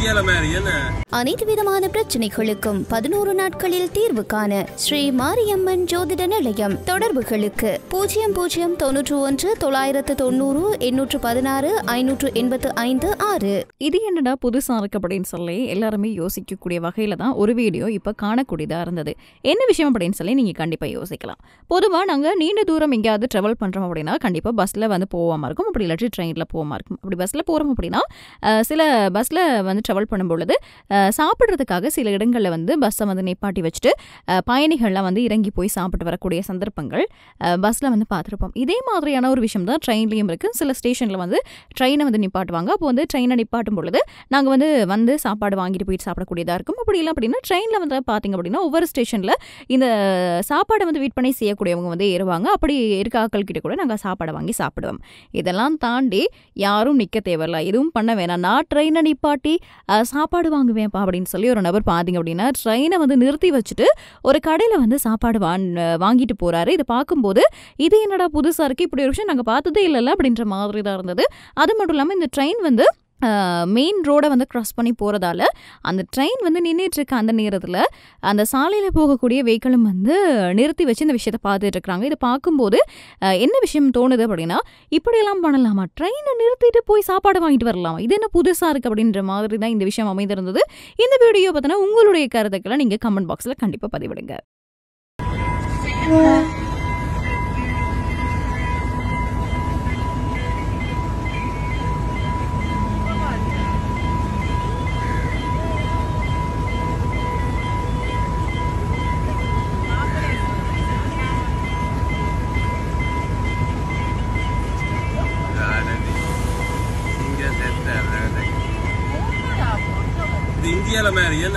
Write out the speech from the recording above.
இந்தியால மாதிரி என்ன அனைத்து விதமான பிரச்சனைகளுக்கும் பதினோரு நாட்களில் தீர்வு காண ஸ்ரீ மாரியம்மன் ஜோதிட நிலையம் தொடர்புகளுக்கு பூஜ்ஜியம் பூஜ்ஜியம் தொன்னூற்று ஒன்று தொள்ளாயிரத்து தொண்ணூறு எண்ணூற்று பதினாறு ஐநூற்று எண்பத்து ஐந்து ஆறு இது என்னடா புதுசாக இருக்கு அப்படின்னு சொல்லி எல்லாருமே யோசிக்கக்கூடிய வகையில் தான் ஒரு வீடியோ இப்போ காணக்கூடியதாக இருந்தது என்ன விஷயம் அப்படின்னு சொல்லி நீங்கள் கண்டிப்பாக யோசிக்கலாம் பொதுவாக நாங்கள் நீண்ட தூரம் எங்கேயாவது ட்ராவல் பண்ணுறோம் அப்படின்னா கண்டிப்பாக பஸ்ஸில் வந்து போகாமல் இருக்கும் அப்படி இல்லாட்டி ட்ரெயினில் போகாமல் இருக்கும் அப்படி பஸ்ஸில் போகிறோம் அப்படின்னா அஹ், சில பஸ்ஸில் வந்து ட்ராவல் பண்ணும் பொழுது அஹ், சாப்பிட்றதுக்காக சில இடங்களில் வந்து பஸ்ஸை வந்து நிப்பாட்டி வச்சுட்டு அஹ், பயணிகள்லாம் வந்து இறங்கி போய் சாப்பிட்டு வரக்கூடிய சந்தர்ப்பங்கள் பஸ்ஸில் வந்து பார்த்துருப்போம் இதே மாதிரியான ஒரு விஷயம் தான் ட்ரெயின்லேயும் இருக்குது சில ஸ்டேஷனில் வந்து ட்ரெயினை வந்து நிப்பாட்டுவாங்க அப்போ வந்து ட்ரெயினை நிப்பாட்டும் பொழுது நாங்கள் வந்து வந்து சாப்பாடு வாங்கிட்டு போயிட்டு சாப்பிடக்கூடியதாக இருக்கும் அப்படி இல்லை அப்படின்னா ட்ரெயினில் வந்து பார்த்தீங்க அப்படின்னா ஒவ்வொரு ஸ்டேஷனில் இந்த சாப்பாடை வந்து வெயிட் பண்ணி செய்யக்கூடியவங்க வந்து ஏறுவாங்க அப்படி இருக்க ஆட்கள் கிட்ட கூட நாங்கள் சாப்பாடை வாங்கி சாப்பிடுவோம் இதெல்லாம் தாண்டி யாரும் நிற்க தேவையில்ல எதுவும் பண்ண வேணாம் நான் ட்ரெயினை நிப்பாட்டி அஹ், சாப்பாடு வாங்குவேன்ப்பா அப்படின்னு சொல்லி ஒரு நபர் பார்த்தீங்க அப்படின்னா ட்ரெயினை வந்து நிறுத்தி வச்சுட்டு ஒரு கடையில் வந்து சாப்பாடு வான் வாங்கிட்டு போகிறாரு இதை பார்க்கும்போது இது என்னடா புதுசாக இருக்குது இப்படி ஒரு விஷயம் நாங்கள் பார்த்ததே இல்லைல்ல அப்படின்ற மாதிரி தான் இருந்தது அது மட்டும் இல்லாமல் இந்த ட்ரெயின் வந்து மெயின் ரோடை வந்து க்ராஸ் பண்ணி போகிறதால அந்த ட்ரெயின் வந்து நின்றுட்டு இருக்க அந்த நேரத்தில் அந்த சாலையில் போகக்கூடிய வெஹிக்கிளும் வந்து நிறுத்தி வச்சு இந்த விஷயத்தை பார்த்துட்டு இருக்கிறாங்க இதை பார்க்கும்போது அஹ், என்ன விஷயம் தோணுது அப்படின்னா இப்படியெல்லாம் பண்ணலாமா ட்ரெயினை நிறுத்திட்டு போய் சாப்பாடு வாங்கிட்டு வரலாமா இது என்ன புதுசாக இருக்குது அப்படின்ற மாதிரி தான் இந்த விஷயம் அமைந்திருந்தது இந்த வீடியோ பார்த்தோன்னா உங்களுடைய கருத்துக்களை நீங்கள் கமெண்ட் பாக்ஸில் கண்டிப்பாக பதிவிடுங்க இங்க செத்த இது இந்தியால மாதிரி என்ன